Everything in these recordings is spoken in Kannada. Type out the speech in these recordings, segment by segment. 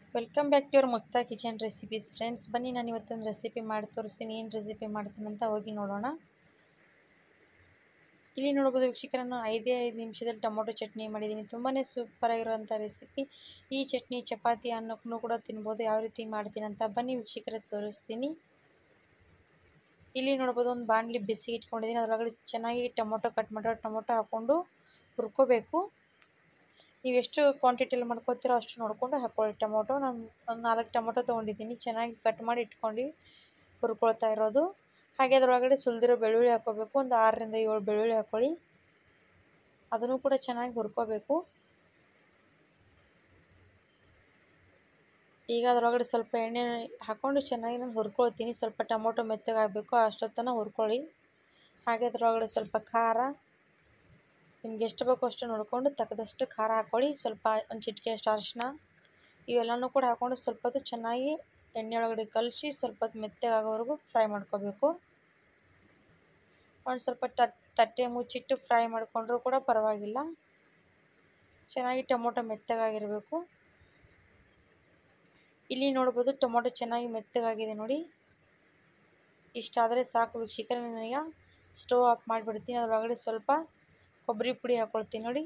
welcome back to your Mukta kitchen recipes friends ಬನ್ನಿ ನಾನು ಇವತ್ತೊಂದು ರೆಸಿಪಿ ಮಾಡಿ ತೋರಿಸ್ತೀನಿ ಏನು ರೆಸಿಪಿ ಮಾಡ್ತೀನಿ ಅಂತ ಹೋಗಿ ನೋಡೋಣ ಇಲ್ಲಿ ನೋಡ್ಬೋದು ವೀಕ್ಷಕರನ್ನು ಐದೇ ಐದು ನಿಮಿಷದಲ್ಲಿ ಟೊಮೊಟೊ ಚಟ್ನಿ ಮಾಡಿದ್ದೀನಿ ತುಂಬಾ ಸೂಪರಾಗಿರುವಂಥ ರೆಸಿಪಿ ಈ ಚಟ್ನಿ ಚಪಾತಿ ಅನ್ನಕ್ಕೂ ಕೂಡ ತಿನ್ಬೋದು ಯಾವ ರೀತಿ ಮಾಡ್ತೀನಿ ಅಂತ ಬನ್ನಿ ವೀಕ್ಷಕರೇ ತೋರಿಸ್ತೀನಿ ಇಲ್ಲಿ ನೋಡ್ಬೋದು ಒಂದು ಬಾಣಲಿ ಬಿಸಿ ಇಟ್ಕೊಂಡಿದ್ದೀನಿ ಅದರೊಳಗಡೆ ಚೆನ್ನಾಗಿ ಟೊಮೊಟೊ ಕಟ್ ಮಾಡಿರೋ ಟೊಮೊಟೊ ಹಾಕ್ಕೊಂಡು ಹುರ್ಕೋಬೇಕು ನೀವು ಎಷ್ಟು ಕ್ವಾಂಟಿಟಿಯಲ್ಲಿ ಮಾಡ್ಕೋತೀರೋ ಅಷ್ಟು ನೋಡಿಕೊಂಡು ಹಾಕ್ಕೊಳ್ಳಿ ಟೊಮೊಟೊ ನಾನು ಒಂದು ನಾಲ್ಕು ಟೊಮೊಟೊ ತೊಗೊಂಡಿದ್ದೀನಿ ಚೆನ್ನಾಗಿ ಕಟ್ ಮಾಡಿ ಇಟ್ಕೊಂಡು ಹುರ್ಕೊಳ್ತಾ ಇರೋದು ಹಾಗೆ ಅದರೊಳಗಡೆ ಸುಲಿದಿರೋ ಬೆಳ್ಳುಳ್ಳಿ ಹಾಕ್ಕೋಬೇಕು ಒಂದು ಆರರಿಂದ ಏಳು ಬೆಳ್ಳುಳ್ಳಿ ಹಾಕ್ಕೊಳ್ಳಿ ಅದನ್ನು ಕೂಡ ಚೆನ್ನಾಗಿ ಹುರ್ಕೋಬೇಕು ಈಗ ಅದರೊಳಗಡೆ ಸ್ವಲ್ಪ ಎಣ್ಣೆ ಹಾಕ್ಕೊಂಡು ಚೆನ್ನಾಗಿ ನಾನು ಹುರ್ಕೊಳ್ತೀನಿ ಸ್ವಲ್ಪ ಟೊಮೊಟೊ ಮೆತ್ತಗಾಗಬೇಕು ಅಷ್ಟೊತ್ತನ ಹುರ್ಕೊಳ್ಳಿ ಹಾಗೆ ಅದರೊಳಗಡೆ ಸ್ವಲ್ಪ ಖಾರ ನಿಮ್ಗೆ ಎಷ್ಟು ಬೇಕೋ ಅಷ್ಟು ನೋಡಿಕೊಂಡು ತಕ್ಕದಷ್ಟು ಖಾರ ಹಾಕ್ಕೊಳ್ಳಿ ಸ್ವಲ್ಪ ಒಂದು ಚಿಟಿಕೆ ಅಷ್ಟು ಅರಿಶಿನ ಇವೆಲ್ಲನೂ ಕೂಡ ಹಾಕ್ಕೊಂಡು ಸ್ವಲ್ಪ ಹೊತ್ತು ಚೆನ್ನಾಗಿ ಎಣ್ಣೆ ಒಳಗಡೆ ಕಲಸಿ ಸ್ವಲ್ಪ ಹೊತ್ತು ಮೆತ್ತಗಾಗೋವರೆಗೂ ಫ್ರೈ ಮಾಡ್ಕೋಬೇಕು ಒಂದು ಸ್ವಲ್ಪ ತಟ್ ತಟ್ಟೆ ಮುಚ್ಚಿಟ್ಟು ಫ್ರೈ ಮಾಡಿಕೊಂಡ್ರೂ ಕೂಡ ಪರವಾಗಿಲ್ಲ ಚೆನ್ನಾಗಿ ಟೊಮೊಟೊ ಮೆತ್ತಗಾಗಿರಬೇಕು ಇಲ್ಲಿ ನೋಡ್ಬೋದು ಟೊಮೊಟೊ ಚೆನ್ನಾಗಿ ಮೆತ್ತಗಾಗಿದೆ ನೋಡಿ ಇಷ್ಟಾದರೆ ಸಾಕು ವೀಕ್ಷಕರೇ ನನಗೆ ಸ್ಟವ್ ಆಫ್ ಮಾಡಿಬಿಡ್ತೀನಿ ಅದರೊಳಗಡೆ ಸ್ವಲ್ಪ ಕೊಬ್ಬರಿ ಪುಡಿ ಹಾಕ್ಕೊಳ್ತೀನಿ ನೋಡಿ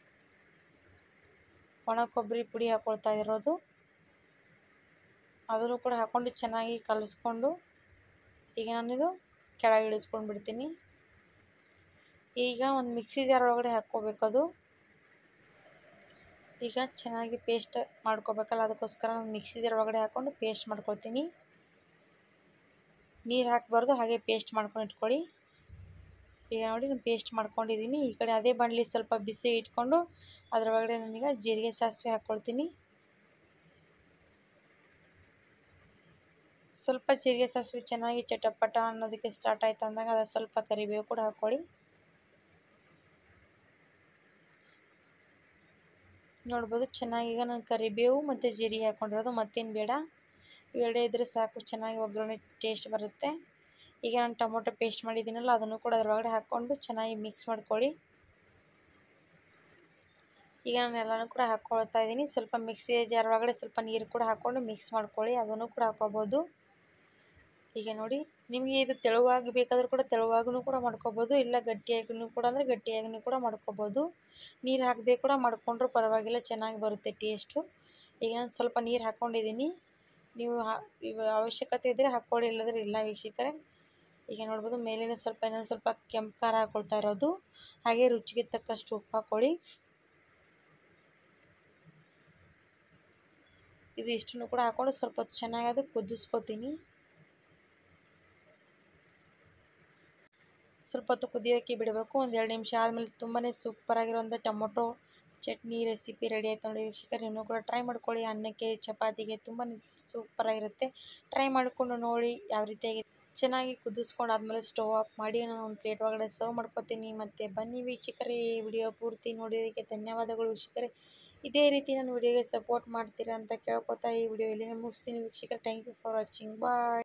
ಒಣ ಕೊಬ್ಬರಿ ಪುಡಿ ಹಾಕ್ಕೊಳ್ತಾ ಇರೋದು ಅದನ್ನು ಕೂಡ ಹಾಕ್ಕೊಂಡು ಚೆನ್ನಾಗಿ ಕಲಿಸ್ಕೊಂಡು ಈಗ ನಾನಿದು ಕೆಳಗೆ ಇಳಿಸ್ಕೊಂಡು ಬಿಡ್ತೀನಿ ಈಗ ಒಂದು ಮಿಕ್ಸಿ ಜಾರ್ ಒಳಗಡೆ ಹಾಕ್ಕೋಬೇಕದು ಈಗ ಚೆನ್ನಾಗಿ ಪೇಸ್ಟ್ ಮಾಡ್ಕೋಬೇಕಲ್ಲ ಅದಕ್ಕೋಸ್ಕರ ನಾನು ಮಿಕ್ಸಿ ಜಾರ್ ಒಳಗಡೆ ಹಾಕ್ಕೊಂಡು ಪೇಸ್ಟ್ ಮಾಡ್ಕೊಳ್ತೀನಿ ನೀರು ಹಾಕಬಾರ್ದು ಹಾಗೆ ಪೇಸ್ಟ್ ಮಾಡ್ಕೊಂಡು ಇಟ್ಕೊಳ್ಳಿ ಈಗ ನೋಡಿ ನಾನು ಪೇಸ್ಟ್ ಮಾಡ್ಕೊಂಡಿದ್ದೀನಿ ಈ ಕಡೆ ಅದೇ ಬಾಣಲಿ ಸ್ವಲ್ಪ ಬಿಸಿ ಇಟ್ಕೊಂಡು ಅದರ ಒಳಗಡೆ ನಾನೀಗ ಜೀರಿಗೆ ಸಾಸಿವೆ ಹಾಕ್ಕೊಳ್ತೀನಿ ಸ್ವಲ್ಪ ಜೀರಿಗೆ ಸಾಸಿವೆ ಚೆನ್ನಾಗಿ ಚಟಪಟ ಅನ್ನೋದಕ್ಕೆ ಸ್ಟಾರ್ಟ್ ಆಯ್ತು ಅಂದಾಗ ಅದು ಸ್ವಲ್ಪ ಕರಿಬೇವು ಕೂಡ ಹಾಕ್ಕೊಳ್ಳಿ ನೋಡ್ಬೋದು ಚೆನ್ನಾಗಿ ಈಗ ನಾನು ಕರಿಬೇವು ಮತ್ತು ಜೀರಿಗೆ ಹಾಕ್ಕೊಂಡಿರೋದು ಮತ್ತೇನು ಬೇಡ ಇವೆರಡೇ ಇದ್ದರೆ ಸಾಕು ಚೆನ್ನಾಗಿ ಒಗ್ಗರಣೆ ಟೇಸ್ಟ್ ಬರುತ್ತೆ ಈಗ ನಾನು ಟೊಮೊಟೊ ಪೇಸ್ಟ್ ಮಾಡಿದ್ದೀನಲ್ಲ ಅದನ್ನು ಕೂಡ ಅದರೊಳಗಡೆ ಹಾಕ್ಕೊಂಡು ಚೆನ್ನಾಗಿ ಮಿಕ್ಸ್ ಮಾಡ್ಕೊಳ್ಳಿ ಈಗ ನಾನು ಎಲ್ಲನೂ ಕೂಡ ಹಾಕ್ಕೊಳ್ತಾ ಇದ್ದೀನಿ ಸ್ವಲ್ಪ ಮಿಕ್ಸಿ ಜಾರ್ ಒಳಗಡೆ ಸ್ವಲ್ಪ ನೀರು ಕೂಡ ಹಾಕ್ಕೊಂಡು ಮಿಕ್ಸ್ ಮಾಡ್ಕೊಳ್ಳಿ ಅದನ್ನು ಕೂಡ ಹಾಕ್ಕೋಬೋದು ಈಗ ನೋಡಿ ನಿಮಗೆ ಇದು ತೆಳುವಾಗಿ ಬೇಕಾದರೂ ಕೂಡ ತೆಳುವಾಗೂ ಕೂಡ ಮಾಡ್ಕೋಬೋದು ಇಲ್ಲ ಗಟ್ಟಿಯಾಗಿನೂ ಕೂಡ ಅಂದರೆ ಗಟ್ಟಿಯಾಗಿನೂ ಕೂಡ ಮಾಡ್ಕೋಬೋದು ನೀರು ಹಾಕದೆ ಕೂಡ ಮಾಡ್ಕೊಂಡ್ರೂ ಪರವಾಗಿಲ್ಲ ಚೆನ್ನಾಗಿ ಬರುತ್ತೆ ಟೇಸ್ಟು ಈಗ ನಾನು ಸ್ವಲ್ಪ ನೀರು ಹಾಕ್ಕೊಂಡಿದ್ದೀನಿ ನೀವು ಇವ ಅವಶ್ಯಕತೆ ಇದ್ದರೆ ಹಾಕ್ಕೊಳ್ಳಿ ಇಲ್ಲದ್ರೆ ಇಲ್ಲ ವೀಕ್ಷಕರೇ ಈಗ ನೋಡ್ಬೋದು ಮೇಲಿಂದ ಸ್ವಲ್ಪ ಇನ್ನೊಂದು ಸ್ವಲ್ಪ ಕೆಂಪು ಖಾರ ಹಾಕ್ಕೊಳ್ತಾ ಇರೋದು ಹಾಗೆ ರುಚಿಗೆ ತಕ್ಕಷ್ಟು ಉಪ್ಪು ಹಾಕ್ಕೊಳ್ಳಿ ಇದು ಇಷ್ಟನ್ನು ಕೂಡ ಹಾಕ್ಕೊಂಡು ಸ್ವಲ್ಪ ಹೊತ್ತು ಚೆನ್ನಾಗಿ ಅದು ಕುದಿಸ್ಕೊತೀನಿ ಸ್ವಲ್ಪ ಹೊತ್ತು ಕುದಿಯೋಕ್ಕೆ ಬಿಡಬೇಕು ಒಂದು ಎರಡು ನಿಮಿಷ ಆದಮೇಲೆ ತುಂಬಾ ಸೂಪರಾಗಿರುವಂಥ ಟೊಮೊಟೊ ಚಟ್ನಿ ರೆಸಿಪಿ ರೆಡಿ ಆಯ್ತು ನೋಡಿ ವೀಕ್ಷಕರು ಇನ್ನೂ ಕೂಡ ಟ್ರೈ ಮಾಡ್ಕೊಳ್ಳಿ ಅನ್ನಕ್ಕೆ ಚಪಾತಿಗೆ ತುಂಬಾ ಸೂಪರಾಗಿರುತ್ತೆ ಟ್ರೈ ಮಾಡಿಕೊಂಡು ನೋಡಿ ಯಾವ ರೀತಿಯಾಗಿ ಚೆನ್ನಾಗಿ ಕುದಿಸ್ಕೊಂಡು ಆದಮೇಲೆ ಸ್ಟವ್ ಆಫ್ ಮಾಡಿ ನಾನು ಒಂದು ಪ್ಲೇಟ್ ಒಳಗಡೆ ಸರ್ವ್ ಮಾಡ್ಕೊತೀನಿ ಮತ್ತು ಬನ್ನಿ ವೀಕ್ಷಕರೇ ಈ ವಿಡಿಯೋ ಪೂರ್ತಿ ನೋಡೋದಕ್ಕೆ ಧನ್ಯವಾದಗಳು ವೀಕ್ಷಕರೇ ಇದೇ ರೀತಿ ನಾನು ವಿಡಿಯೋಗೆ ಸಪೋರ್ಟ್ ಮಾಡ್ತೀರಾ ಅಂತ ಕೇಳ್ಕೊತಾ ಈ ವಿಡಿಯೋ ಇಲ್ಲಿಗೆ ಮುಗಿಸ್ತೀನಿ ವೀಕ್ಷಕರೇ thank you for watching bye